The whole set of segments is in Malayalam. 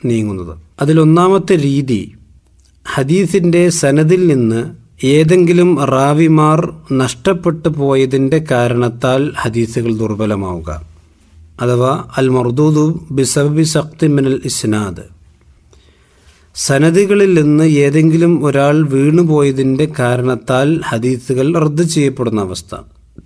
നീങ്ങുന്നത് അതിലൊന്നാമത്തെ രീതി ഹദീസിൻ്റെ സനദിൽ നിന്ന് ഏതെങ്കിലും റാവിമാർ നഷ്ടപ്പെട്ടു പോയതിൻ്റെ കാരണത്താൽ ഹദീസുകൾ ദുർബലമാവുക അഥവാ അൽ മർദൂദു ബിസബി സക്തി മിനൽ ഇസ്നാദ് സനദികളിൽ നിന്ന് ഏതെങ്കിലും ഒരാൾ വീണുപോയതിൻ്റെ കാരണത്താൽ ഹദീസുകൾ റദ്ദ് ചെയ്യപ്പെടുന്ന അവസ്ഥ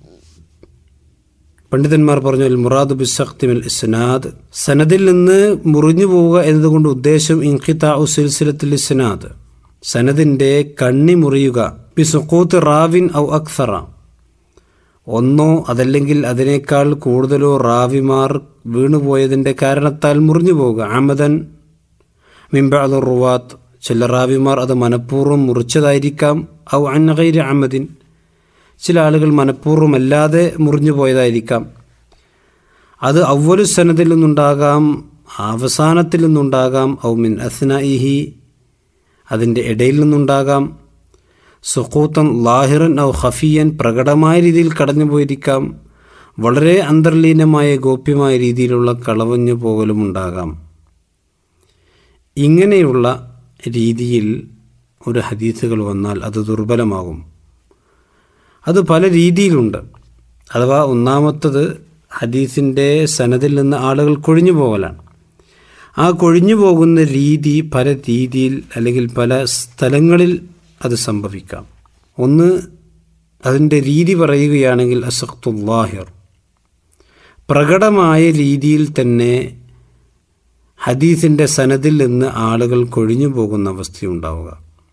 പണ്ഡിതന്മാർ പറഞ്ഞു അൽ മുറാദ് ബിസഖ്തിമിൽ ഇസ്നാദ് സനദിൽ നിന്ന് മുറിഞ്ഞു പോവുക എന്നതുകൊണ്ട് ഉദ്ദേശം ഇൻഖിതാ സിൽസിലത്തിൽ ഇസ്നാദ് സനദിൻ്റെ കണ്ണി മുറിയുക ബി സുക്കൂത്ത് റാവിൻ ഔ അക്സറ ഒന്നോ അതല്ലെങ്കിൽ അതിനേക്കാൾ കൂടുതലോ റാവിമാർ വീണുപോയതിൻ്റെ കാരണത്താൽ മുറിഞ്ഞു പോവുക അമദൻ മിംബഅദ് റുവാത്ത് ചില റാവിമാർ അത് മനഃപൂർവ്വം മുറിച്ചതായിരിക്കാം ഔ അന്നഗൈര് അമദിൻ ചില ആളുകൾ മനഃപൂർവ്വമല്ലാതെ മുറിഞ്ഞു പോയതായിരിക്കാം അത് അവലു സനദിൽ നിന്നുണ്ടാകാം അവസാനത്തിൽ നിന്നുണ്ടാകാം ഔ മിൻ അസ്നഇഹി അതിൻ്റെ ഇടയിൽ നിന്നുണ്ടാകാം സുഖൂത്തൻ ലാഹിറൻ ഔ ഖഫിയൻ പ്രകടമായ രീതിയിൽ കടന്നുപോയിരിക്കാം വളരെ അന്തർലീനമായ ഗോപ്യമായ രീതിയിലുള്ള കളവഞ്ഞു പോകലും ഉണ്ടാകാം ഇങ്ങനെയുള്ള രീതിയിൽ ഒരു ഹദീസുകൾ വന്നാൽ അത് ദുർബലമാകും അത് പല രീതിയിലുണ്ട് അഥവാ ഒന്നാമത്തത് ഹദീസിൻ്റെ സനദിൽ നിന്ന് ആളുകൾ കൊഴിഞ്ഞു പോകലാണ് ആ കൊഴിഞ്ഞു പോകുന്ന രീതി പല രീതിയിൽ അല്ലെങ്കിൽ പല സ്ഥലങ്ങളിൽ അത് സംഭവിക്കാം ഒന്ന് അതിൻ്റെ രീതി പറയുകയാണെങ്കിൽ അസഖ്തുല്ലാഹിർ പ്രകടമായ രീതിയിൽ തന്നെ ഹദീസിൻ്റെ സനദിൽ നിന്ന് ആളുകൾ കൊഴിഞ്ഞു പോകുന്ന അവസ്ഥയുണ്ടാവുക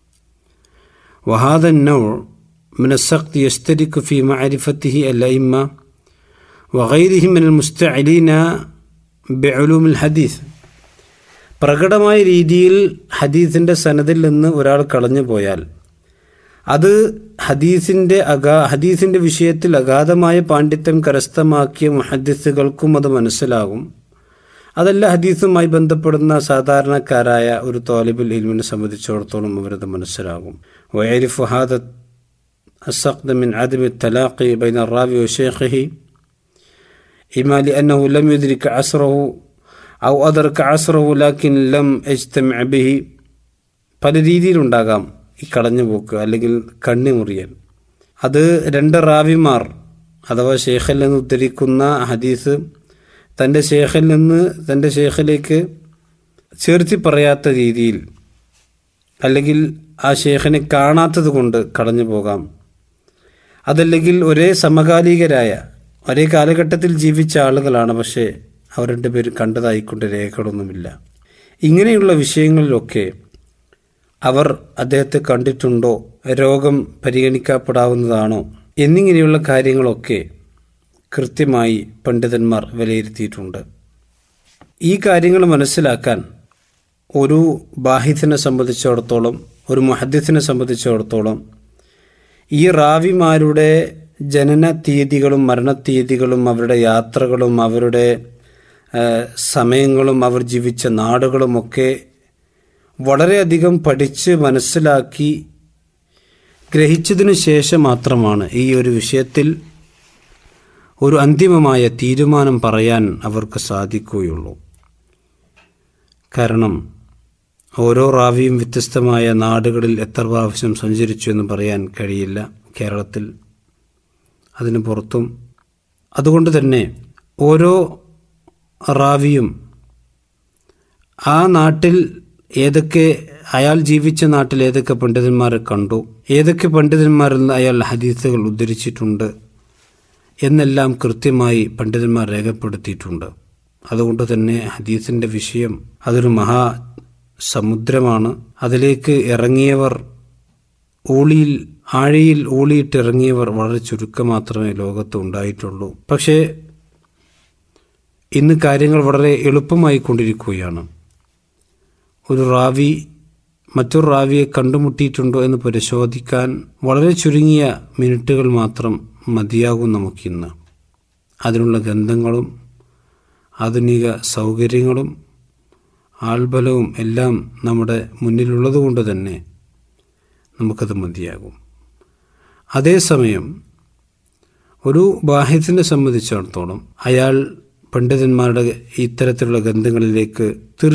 വഹാദൻ നൗ من السقط يشترك في معرفته الأئمة وغيرهم من المستعلين بعلوم الحديث പ്രകടമായ രീതിയിൽ ഹദീസിൻ്റെ സനദിൽ നിന്ന് ഒരാൾ കളഞ്ഞു പോയാൽ അത് ഹദീസിൻ്റെ അഗാ ഹദീസിൻ്റെ വിഷയത്തിൽ അഗാധമായ പാണ്ഡിത്യം കരസ്ഥമാക്കിയ മുഹദ്ദിസുകൾക്കും അത് മനസ്സിലാകും അതല്ല ഹദീസുമായി ബന്ധപ്പെടുന്ന സാധാരണക്കാരായ ഒരു തോലിബുൽ ഇൽമിനെ സംബന്ധിച്ചിടത്തോളം അവരത് മനസ്സിലാകും വയരിഫ് ഹാദ السقط من عدم التلاقي بين الراوي وشيخه إما لأنه لم يدرك عصره أو أدرك عصره لكن لم اجتمع به പല രീതിയിലുണ്ടാകാം ഈ കടഞ്ഞുപോക്ക് അല്ലെങ്കിൽ കണ്ണിമുറിയൽ അത് രണ്ട് റാവിമാർ അഥവാ ഷേഖിൽ നിന്ന് ഉദ്ധരിക്കുന്ന ഹദീസ് തൻ്റെ ഷേഖിൽ നിന്ന് തൻ്റെ ഷേഖിലേക്ക് ചേർത്തി പറയാത്ത രീതിയിൽ അല്ലെങ്കിൽ ആ ഷേഖിനെ കാണാത്തത് കൊണ്ട് കടഞ്ഞു പോകാം അതല്ലെങ്കിൽ ഒരേ സമകാലികരായ ഒരേ കാലഘട്ടത്തിൽ ജീവിച്ച ആളുകളാണ് പക്ഷേ അവർ രണ്ടുപേരും കണ്ടതായിക്കൊണ്ട് രേഖകളൊന്നുമില്ല ഇങ്ങനെയുള്ള വിഷയങ്ങളിലൊക്കെ അവർ അദ്ദേഹത്തെ കണ്ടിട്ടുണ്ടോ രോഗം പരിഗണിക്കപ്പെടാവുന്നതാണോ എന്നിങ്ങനെയുള്ള കാര്യങ്ങളൊക്കെ കൃത്യമായി പണ്ഡിതന്മാർ വിലയിരുത്തിയിട്ടുണ്ട് ഈ കാര്യങ്ങൾ മനസ്സിലാക്കാൻ ഒരു ബാഹിദിനെ സംബന്ധിച്ചിടത്തോളം ഒരു മുഹദ്ദിസിനെ സംബന്ധിച്ചിടത്തോളം ഈ റാവിമാരുടെ ജനന തീയതികളും മരണത്തീയതികളും അവരുടെ യാത്രകളും അവരുടെ സമയങ്ങളും അവർ ജീവിച്ച നാടുകളുമൊക്കെ വളരെയധികം പഠിച്ച് മനസ്സിലാക്കി ഗ്രഹിച്ചതിനു ശേഷം മാത്രമാണ് ഈ ഒരു വിഷയത്തിൽ ഒരു അന്തിമമായ തീരുമാനം പറയാൻ അവർക്ക് സാധിക്കുകയുള്ളൂ കാരണം ഓരോ റാവിയും വ്യത്യസ്തമായ നാടുകളിൽ എത്ര പ്രാവശ്യം സഞ്ചരിച്ചു എന്ന് പറയാൻ കഴിയില്ല കേരളത്തിൽ അതിന് പുറത്തും അതുകൊണ്ട് തന്നെ ഓരോ റാവിയും ആ നാട്ടിൽ ഏതൊക്കെ അയാൾ ജീവിച്ച നാട്ടിൽ ഏതൊക്കെ പണ്ഡിതന്മാരെ കണ്ടു ഏതൊക്കെ പണ്ഡിതന്മാരിൽ നിന്ന് അയാൾ ഹദീസുകൾ ഉദ്ധരിച്ചിട്ടുണ്ട് എന്നെല്ലാം കൃത്യമായി പണ്ഡിതന്മാർ രേഖപ്പെടുത്തിയിട്ടുണ്ട് അതുകൊണ്ട് തന്നെ ഹദീസിൻ്റെ വിഷയം അതൊരു മഹാ സമുദ്രമാണ് അതിലേക്ക് ഇറങ്ങിയവർ ഊളിയിൽ ആഴയിൽ ഊളിയിട്ട് ഇറങ്ങിയവർ വളരെ ചുരുക്കം മാത്രമേ ലോകത്ത് ഉണ്ടായിട്ടുള്ളൂ പക്ഷേ ഇന്ന് കാര്യങ്ങൾ വളരെ എളുപ്പമായി കൊണ്ടിരിക്കുകയാണ് ഒരു റാവി മറ്റൊരു റാവിയെ കണ്ടുമുട്ടിയിട്ടുണ്ടോ എന്ന് പരിശോധിക്കാൻ വളരെ ചുരുങ്ങിയ മിനിറ്റുകൾ മാത്രം മതിയാകും നമുക്കിന്ന് അതിനുള്ള ഗന്ധങ്ങളും ആധുനിക സൗകര്യങ്ങളും ആൾബലവും എല്ലാം നമ്മുടെ മുന്നിലുള്ളത് കൊണ്ട് തന്നെ നമുക്കത് മതിയാകും അതേസമയം ഒരു ബാഹ്യത്തിനെ സംബന്ധിച്ചിടത്തോളം അയാൾ പണ്ഡിതന്മാരുടെ ഇത്തരത്തിലുള്ള ഗന്ധങ്ങളിലേക്ക്